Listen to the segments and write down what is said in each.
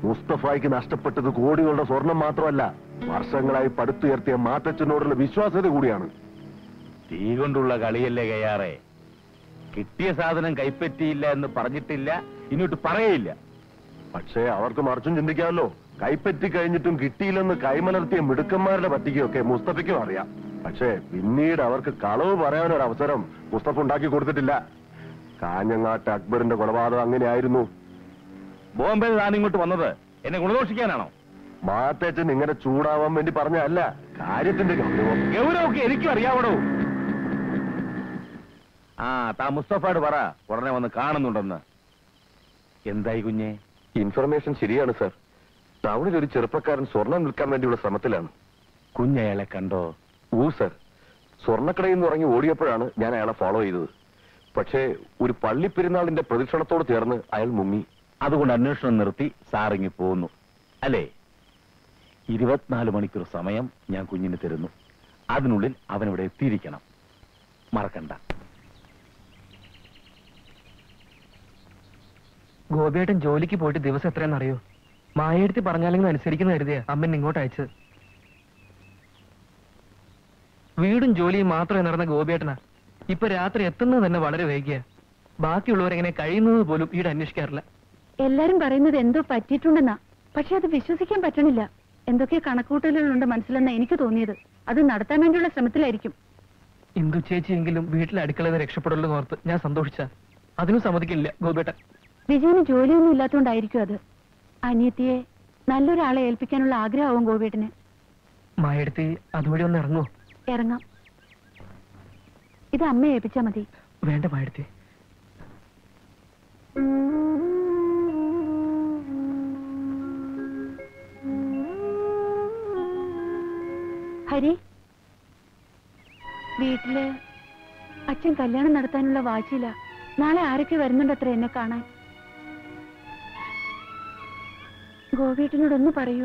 മുസ്തഫായിക്ക് നഷ്ടപ്പെട്ടത് കോടികളുടെ സ്വർണം മാത്രമല്ല വർഷങ്ങളായി പടുത്തുയർത്തിയ മാത്തച്ഛനോടുള്ള വിശ്വാസ്യത കൂടിയാണ് തീ കൊണ്ടുള്ള കളിയല്ലേ കയ്യാറെ കിട്ടിയ സാധനം കൈപ്പറ്റിയില്ല എന്ന് പറഞ്ഞിട്ടില്ല ഇനിയോട്ട് പറയില്ല പക്ഷേ അവർക്ക് മറിച്ചും ചിന്തിക്കാമല്ലോ കൈപ്പറ്റി കഴിഞ്ഞിട്ടും കിട്ടിയില്ലെന്ന് കൈമലർത്തിയ മിടുക്കന്മാരുടെ പറ്റികയൊക്കെ മുസ്തഫയ്ക്കും അറിയാം പക്ഷേ പിന്നീട് അവർക്ക് കളവ് പറയാനൊരു അവസരം മുസ്തഫ ഉണ്ടാക്കി കൊടുത്തിട്ടില്ല കാഞ്ഞങ്ങാട്ട് അക്ബറിന്റെ കൊലപാതകം അങ്ങനെയായിരുന്നു ബോംബെ താൻ ഇങ്ങോട്ട് വന്നത് എന്നെ ഗുണദോഷിക്കാനാണോ മാത്തേച്ചൻ ഇങ്ങനെ ചൂടാവാൻ വേണ്ടി പറഞ്ഞല്ല കാര്യത്തിന്റെ ഗൗരവം ഗൗരവൊക്കെ എനിക്കും അറിയാവടോ ആ താ മുസ്തഫയോട് പറ ഉടനെ വന്ന് കാണുന്നുണ്ടെന്ന് എന്തായി കുഞ്ഞെ ഇൻഫർമേഷൻ ശരിയാണ് സർ ടൗണിൽ ഒരു ചെറുപ്പക്കാരൻ സ്വർണം വിൽക്കാൻ വേണ്ടിയുള്ള ശ്രമത്തിലാണ് കുഞ്ഞയാളെ കണ്ടോ ഊ സർ സ്വർണ്ണക്കടയിൽ നിന്ന് ഇറങ്ങി ഓടിയപ്പോഴാണ് ഞാൻ അയാളെ ഫോളോ ചെയ്തത് പക്ഷേ ഒരു പള്ളിപ്പെരുന്നാളിന്റെ പ്രദക്ഷിണത്തോട് ചേർന്ന് അയാൾ മുങ്ങി അതുകൊണ്ട് അന്വേഷണം നിർത്തി സാറിങ്ങി പോകുന്നു അല്ലേ ഇരുപത്തിനാല് മണിക്കൂർ സമയം ഞാൻ കുഞ്ഞിന് തരുന്നു അതിനുള്ളിൽ അവനിവിടെ എത്തിയിരിക്കണം മറക്കണ്ട ഗോപിയേട്ടൻ ജോലിക്ക് പോയിട്ട് ദിവസം എത്രയെന്ന് അറിയോ മായെടുത്ത് പറഞ്ഞാലെങ്കിലും അനുസരിക്കുന്ന കരുതിയ അമ്മൻ ഇങ്ങോട്ട് അയച്ചത് വീടും ജോലിയും മാത്രമേ നടന്ന ഗോപിയേട്ടനാ ഇപ്പൊ രാത്രി എത്തുന്നത് തന്നെ വളരെ വൈകിയ ബാക്കിയുള്ളവരെങ്ങനെ കഴിയുന്നത് പോലും ഈട് അന്വേഷിക്കാറില്ല എല്ലാരും പറയുന്നത് എന്തോ പറ്റിയിട്ടുണ്ടെന്നാ പക്ഷെ അത് വിശ്വസിക്കാൻ പറ്റണില്ല എന്തൊക്കെ കണക്കൂട്ടലുകളുണ്ട് മനസ്സിലെന്നാ എനിക്ക് തോന്നിയത് അത് നടത്താൻ വേണ്ടിയുള്ള ശ്രമത്തിലായിരിക്കും ഇന്ദു ചേച്ചിയെങ്കിലും വീട്ടിലെ അടുക്കളയിൽ നിന്ന് രക്ഷപ്പെടുള്ളൂ എന്ന് ഓർത്ത് ഞാൻ സന്തോഷിച്ച അതിനും സമ്മതിക്കില്ല ഗോപിയേട്ടൻ വിജയന് ജോലിയൊന്നും ഇല്ലാത്തോണ്ടായിരിക്കും അത് അനിയത്തിയെ നല്ലൊരാളെ ഏൽപ്പിക്കാനുള്ള ആഗ്രഹമാവും ഗോപിയേട്ടന് മായെടുത്ത് അതുവഴി ഒന്ന് ഇറങ്ങോ ഇറങ്ങാം ഇത് അമ്മയെ ഏൽപ്പിച്ചാ മതി വേണ്ട മായെടുത്ത് ഹരി വീട്ടില് അച്ഛൻ കല്യാണം നടത്താനുള്ള വാശിയില്ല നാളെ ആരൊക്കെ വരുന്നുണ്ടത്ര എന്നെ കാണാൻ ഗോപീട്ടനോടൊന്ന് പറയൂ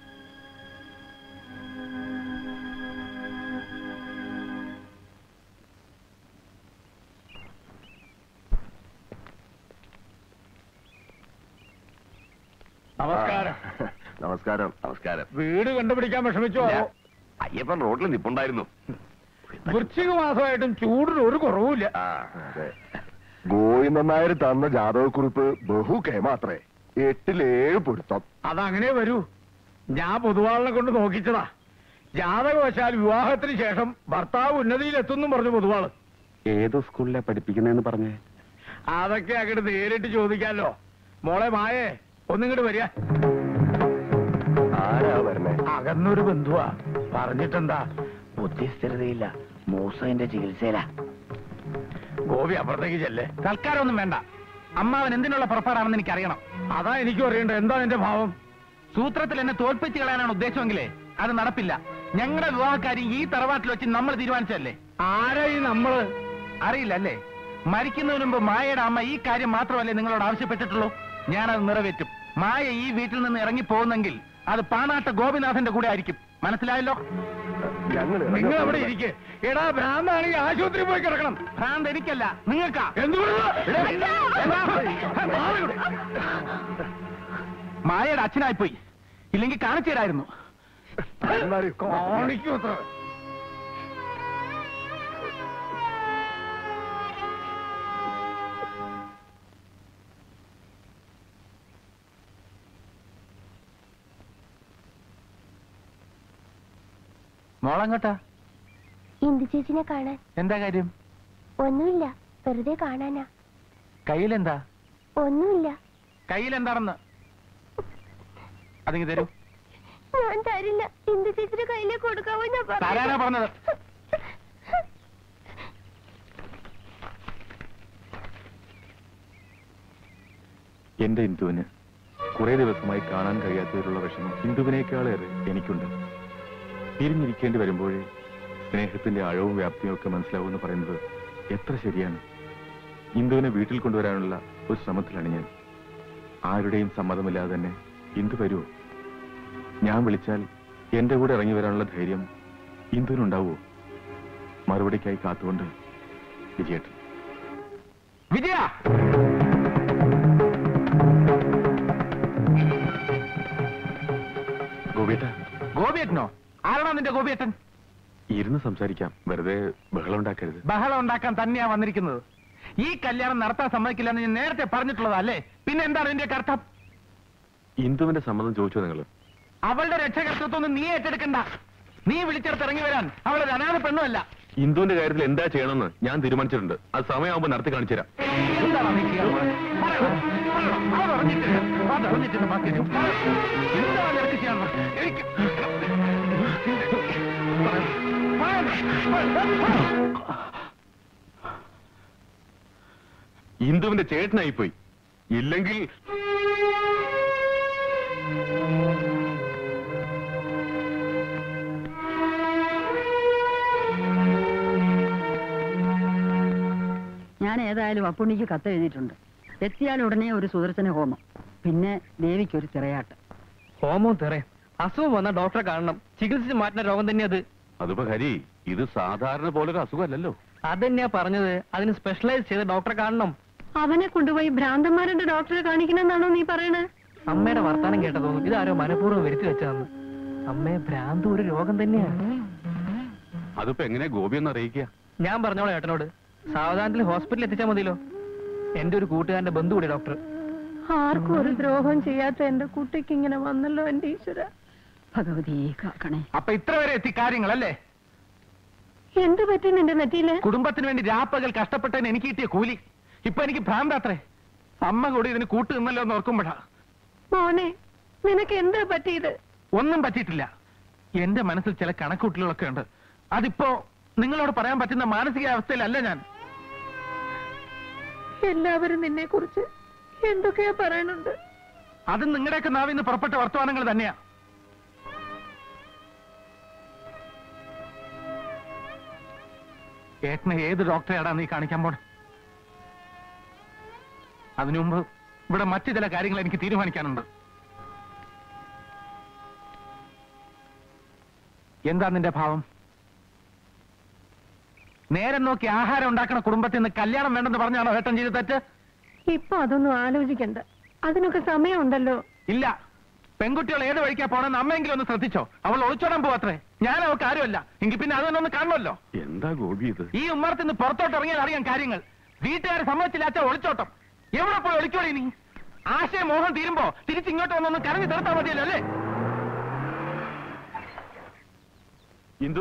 നമസ്കാരം നമസ്കാരം നമസ്കാരം വീട് കണ്ടുപിടിക്കാൻ വിഷമിച്ചോ അയ്യപ്പൻ റോഡിൽ നിപ്പുണ്ടായിരുന്നു വൃശ്ചിക മാസമായിട്ടും ചൂടിന് ഒരു കുറവുമില്ല ഗോവിന്ദൻ നായർ തന്ന ജാതകക്കുറിപ്പ് ബഹു കേമാത്രേ എട്ടിലേഴ് പൊരുത്തം അതങ്ങനെ വരൂ ഞാൻ പൊതുവാളിനെ കൊണ്ട് നോക്കിച്ചതാ ജാതകവശാൽ വിവാഹത്തിന് ശേഷം ഭർത്താവ് ഉന്നതിയിലെത്തുന്നു പറഞ്ഞു പൊതുവാള് ഏതോ സ്കൂളിലെ പഠിപ്പിക്കുന്നതെന്ന് പറഞ്ഞേ അതൊക്കെ അങ്ങോട്ട് നേരിട്ട് ചോദിക്കാലോ മോളെ മായേ ഒന്നിങ്ങോട്ട് വരിക ആരാ വരണേ അകന്നൊരു ബന്ധുവാ പറഞ്ഞിട്ടെന്താ ബുദ്ധിസ്ഥിരതയില്ല മൂസന്റെ ചികിത്സയിലാ ഗോപി അപ്പുറത്തേക്ക് ചെല്ലേ തൽക്കാലം ഒന്നും വേണ്ട അമ്മാവൻ എന്തിനുള്ള പുറപ്പാടാണെന്ന് എനിക്ക് അറിയണം അതാ എനിക്കും അറിയണ്ട എന്താ നിന്റെ ഭാവം സൂത്രത്തിൽ എന്നെ തോൽപ്പിച്ച് കളയാനാണ് ഉദ്ദേശമെങ്കിലേ അത് നടപ്പില്ല ഞങ്ങളുടെ വിവാഹക്കാരി ഈ തറവാട്ടിൽ വെച്ച് നമ്മൾ തീരുമാനിച്ചല്ലേ ആരാ ഈ നമ്മള് അറിയില്ല അല്ലേ മരിക്കുന്നതിന് മുമ്പ് മായയുടെ അമ്മ ഈ കാര്യം മാത്രമല്ലേ നിങ്ങളോട് ആവശ്യപ്പെട്ടിട്ടുള്ളൂ ഞാനത് നിറവേറ്റും മായ ഈ വീട്ടിൽ നിന്ന് ഇറങ്ങി പോകുന്നെങ്കിൽ അത് പാണാട്ട ഗോപിനാഥന്റെ കൂടെ ആയിരിക്കും മനസ്സിലായല്ലോ ഞങ്ങൾ നിങ്ങൾ അവിടെ ഇരിക്കെ എടാ ഭ്രാന്താണെങ്കിൽ ആശുപത്രി പോയി കിടക്കണം ഭ്രാന്ത് എനിക്കല്ല നിങ്ങൾക്കാ മായയുടെ അച്ഛനായി പോയി ഇല്ലെങ്കിൽ കാണിച്ചു തരായിരുന്നു കാണിക്കൂ അത്ര മോളങ്ങോട്ടാ ഇന്ദു ചേച്ചിനെ കാണാൻ എന്താ കാര്യം ഒന്നുമില്ല വെറുതെ കാണാനാ കയ്യിലെന്താ ഒന്നുമില്ല കയ്യിലെന്താണെന്ന് അതിങ്ങ് തരൂ ഞാൻ തരില്ല ഇന്ദു ചേച്ചിയുടെ കയ്യിലേക്ക് കൊടുക്കാവോ ഞാൻ തരാനാ പറഞ്ഞത് എന്റെ ഇന്ദുവിന് കുറെ ദിവസമായി കാണാൻ കഴിയാത്തതിലുള്ള വിഷമം ഇന്ദുവിനേക്കാളേറെ എനിക്കുണ്ട് പിരിഞ്ഞിരിക്കേണ്ടി വരുമ്പോഴേ സ്നേഹത്തിന്റെ ആഴവും വ്യാപ്തിയും ഒക്കെ മനസ്സിലാവുമെന്ന് പറയുന്നത് എത്ര ശരിയാണ് ഇന്ദുവിനെ വീട്ടിൽ കൊണ്ടുവരാനുള്ള ഒരു ശ്രമത്തിലാണ് ഞാൻ ആരുടെയും സമ്മതമില്ലാതെ തന്നെ ഇന്ദു വരുമോ ഞാൻ വിളിച്ചാൽ എന്റെ കൂടെ ഇറങ്ങി വരാനുള്ള ധൈര്യം ഇന്ദുവിനുണ്ടാവുമോ മറുപടിക്കായി കാത്തുകൊണ്ട് വിജയേട്ടൻ വിജയ ഗോപിയേട്ടനോ ആരാണോ നിന്റെ ഗോപിയേട്ടൻ ഇരുന്ന് സംസാരിക്കാം വെറുതെ ബഹളം ഉണ്ടാക്കരുത് ബഹളം ഉണ്ടാക്കാൻ തന്നെയാ വന്നിരിക്കുന്നത് ഈ കല്യാണം നടത്താൻ സമ്മതിക്കില്ലെന്ന് ഞാൻ നേരത്തെ പറഞ്ഞിട്ടുള്ളതാ അല്ലേ പിന്നെ എന്താണ് ഇതിന്റെ അർത്ഥം ഇന്ദുവിന്റെ സമ്മതം ചോദിച്ചോ നിങ്ങൾ അവളുടെ രക്ഷകർത്തൃത്വം ഒന്നും നീ ഏറ്റെടുക്കണ്ട നീ വിളിച്ചെടുത്ത് ഇറങ്ങി വരാൻ അവളൊരു അനാഥ പെണ്ണുമല്ല ഇന്ദുവിന്റെ കാര്യത്തിൽ എന്താ ചെയ്യണമെന്ന് ഞാൻ തീരുമാനിച്ചിട്ടുണ്ട് അത് സമയമാകുമ്പോൾ നടത്തി കാണിച്ചു തരാം എന്താണ് നീ ചെയ്യാൻ പോകുന്നത്? പറയണം, പറയണം. അത് അറിഞ്ഞിട്ടില്ല. അത് അറിഞ്ഞിട്ടില്ല ബാക്കി ഞാൻ പറയാം. എന്താണ് നിനക്ക് ചെയ്യാനുള്ളത്? എനിക്ക് പറയണം, പറയണം. ഇന്ദുവിന്റെ ചേട്ടനായി പോയി ഇല്ലെങ്കിൽ ഞാൻ ഏതായാലും അപ്പുണ്ണിക്ക് കത്ത് എഴുതിയിട്ടുണ്ട് എത്തിയാൽ ഉടനെ ഒരു സുദർശന ഹോമം പിന്നെ ദേവിക്ക് ഒരു തിറയാട്ട് ഹോമോ തെറേ അസുഖം വന്ന ഡോക്ടറെ കാണണം ചികിത്സിച്ച് മാറ്റുന്ന രോഗം തന്നെ അത് അതിപ്പോ ഹരി ഇത് സാധാരണ പോലൊരു അസുഖമല്ലല്ലോ അതന്നെയാ പറഞ്ഞത് അതിന് സ്പെഷ്യലൈസ് ചെയ്ത ഡോക്ടറെ കാണണം അവനെ കൊണ്ടുപോയി ഭ്രാന്തന്മാരുടെ ഡോക്ടറെ കാണിക്കണമെന്നാണോ നീ പറയണേ അമ്മയുടെ വർത്താനം കേട്ട തോന്നും ഇതാരോ മനഃപൂർവ്വം വരുത്തി വെച്ചതെന്ന് അമ്മയെ ഭ്രാന്ത് ഒരു രോഗം തന്നെയാ അതിപ്പോ എങ്ങനെ ഗോപി ഒന്ന് അറിയിക്കുക ഞാൻ പറഞ്ഞോളാം ഏട്ടനോട് സാവധാനത്തിൽ ഹോസ്പിറ്റലിൽ എത്തിച്ചാൽ മതിയല്ലോ എന്റെ ഒരു കൂട്ടുകാരന്റെ ബന്ധു കൂടി ഡോക്ടർ ആർക്കും ഒരു ദ്രോഹം ചെയ്യാത്ത എന്റെ കുട്ടിക്ക് ഇങ്ങനെ വന്നല്ലോ എന്റെ ഈശ്വര ഭഗവതി കാക്കണേ അപ്പൊ ഇത്ര വരെ എത്തി കാര്യങ്ങളല്ലേ എന്ത് പറ്റി നിന്റെ നെറ്റിയില് കുടുംബത്തിന് വേണ്ടി രാപ്പകൽ കഷ്ടപ്പെട്ടതിന് എനിക്ക് കിട്ടിയ കൂലി ഇപ്പൊ എനിക്ക് ഭ്രാന്താത്രേ അമ്മ കൂടി ഇതിന് കൂട്ടു നിന്നല്ലോ എന്ന് ഓർക്കുമ്പോഴാ മോനെ നിനക്ക് എന്താ പറ്റിയത് ഒന്നും പറ്റിയിട്ടില്ല എന്റെ മനസ്സിൽ ചില കണക്കൂട്ടലുകളൊക്കെ ഉണ്ട് അതിപ്പോ നിങ്ങളോട് പറയാൻ പറ്റുന്ന മാനസികാവസ്ഥയിലല്ല ഞാൻ എല്ലാവരും നിന്നെ കുറിച്ച് എന്തൊക്കെയാ പറയണുണ്ട് അത് നിങ്ങളുടെയൊക്കെ നാവിൽ നിന്ന് പുറപ്പെട്ട വർത്തമാനങ്ങൾ തന്നെയാ ഏട്ടനെ ഏത് ഡോക്ടറെയാടാ നീ കാണിക്കാൻ പോണ അതിനു മുമ്പ് ഇവിടെ മറ്റു ചില കാര്യങ്ങൾ എനിക്ക് തീരുമാനിക്കാനുണ്ട് എന്താ നിന്റെ ഭാവം നേരം നോക്കി ആഹാരം ഉണ്ടാക്കുന്ന കുടുംബത്തിൽ നിന്ന് കല്യാണം വേണ്ടെന്ന് പറഞ്ഞാണോ ഏട്ടൻ ചെയ്ത് തെറ്റ് ഇപ്പൊ അതൊന്നും ആലോചിക്കണ്ട അതിനൊക്കെ സമയമുണ്ടല്ലോ ഇല്ല പെൺകുട്ടികൾ ഏത് വഴിക്കാ പോണെന്ന് അമ്മയെങ്കിലും ഒന്ന് ശ്രദ്ധിച്ചോ അവൾ ഒളിച്ചോടാൻ പോവത്രേ ഞാൻ അവൾക്ക് ആരുമല്ല എങ്കിൽ പിന്നെ അതൊന്നും ഒന്ന് കാണുമല്ലോ എന്താ ഗോപി ഇത് ഈ ഉമ്മറത്ത് നിന്ന് പുറത്തോട്ട് ഇറങ്ങിയാൽ അറിയാൻ കാര്യങ്ങൾ വീട്ടുകാരെ സമ്മതിച്ചില്ലാച്ച ഒളിച്ചോട്ടം എവിടെ പോയി ഒളിക്കോളി നീ ആശയ മോഹം തീരുമ്പോ തിരിച്ചിങ്ങോട്ട് വന്നൊന്ന് കരഞ്ഞു തീർത്താൽ മതിയല്ലോ അല്ലേ ഇന്ദു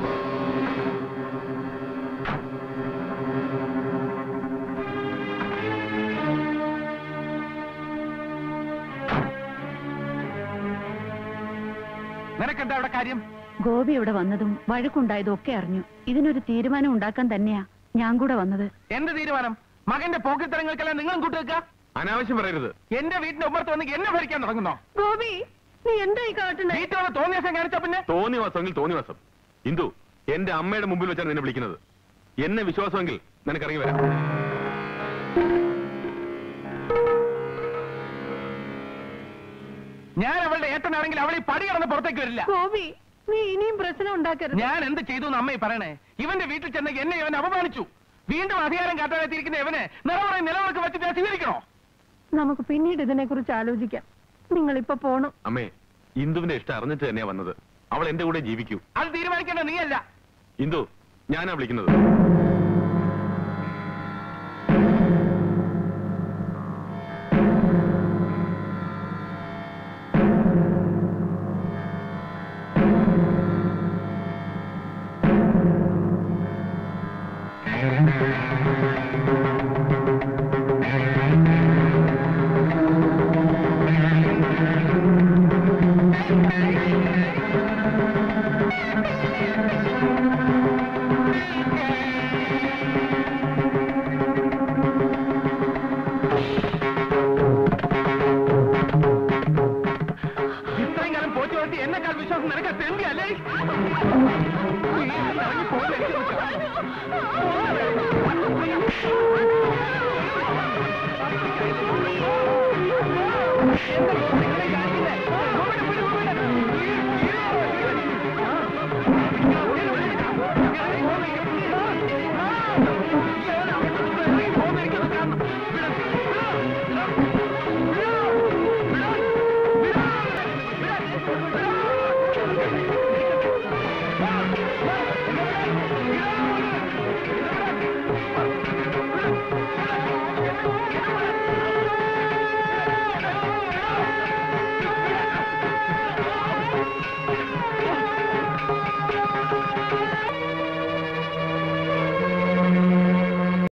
നിനക്കെന്താ അവിടെ കാര്യം ഗോപി ഇവിടെ വന്നതും വഴക്കുണ്ടായതും ഒക്കെ അറിഞ്ഞു ഇതിനൊരു തീരുമാനം ഉണ്ടാക്കാൻ തന്നെയാ ഞാൻ കൂടെ വന്നത് എന്ത് തീരുമാനം മകന്റെ പോക്കിത്തരങ്ങൾക്കെല്ലാം നിങ്ങളും കൂട്ടുവെക്ക അനാവശ്യം പറയരുത് എന്റെ വീടിന്റെ ഉമ്മറത്ത് വന്ന് എന്നെ ഭരിക്കാൻ തുടങ്ങുന്നോ ഗോപി നീ എന്തായി കാട്ടണേ വീട്ടിലുള്ള തോന്നിയാസം കാണിച്ച പിന്നെ തോന്നി വാസമെങ്കിൽ തോന്നി വാസം ഇന്ദു എന്റെ അമ്മയുടെ മുമ്പിൽ വെച്ചാണ് നിന്നെ വിളിക്കുന്നത് എന്നെ വിശ്വാസമെങ്കിൽ നിനക്ക് ഇറങ്ങി വരാം ഞാൻ അവളുടെ ഏട്ടനാണെങ്കിൽ അവൾ ഈ പടി കടന്ന് പുറത്തേക്ക് വരില്ല ഗോപി നീ ഇനിയും പ്രശ്നം ഉണ്ടാക്കരുത് ഞാൻ എന്ത് ചെയ്തു എന്ന് അമ്മയെ പറയണേ ഇവന്റെ വീട്ടിൽ ചെന്ന് എന്നെ ഇവൻ അപമാനിച്ചു വീണ്ടും അധികാരം കാട്ടാനെത്തിയിരിക്കുന്ന ഇവനെ നിലവറ നിലവിളക്ക് വെച്ചിട്ട് ഞാൻ സ്വീകരിക്കണോ നമുക്ക് പിന്നീട് ഇതിനെ കുറിച്ച് ആലോചിക്കാം നിങ്ങൾ ഇപ്പൊ പോണം അമ്മേ ഇന്ദുവിന്റെ ഇഷ്ടം അറിഞ്ഞിട്ട് തന്നെയാ വന്നത് അവൾ എന്റെ കൂടെ ജീവിക്കൂ അത് തീരുമാനിക്കേണ്ട നീയല്ല ഇന്ദു ഞാനാ വിളിക്കുന്നത് ഇത്രയും കാലം പോറ്റി വളർത്തി എന്നെക്കാൾ വിശ്വാസം നിനക്ക് തെണ്ടിയല്ലേ നീ ഇറങ്ങി പോലെ എനിക്കൊന്ന് കാണണം. എന്റെ മോനെ ഇങ്ങനെ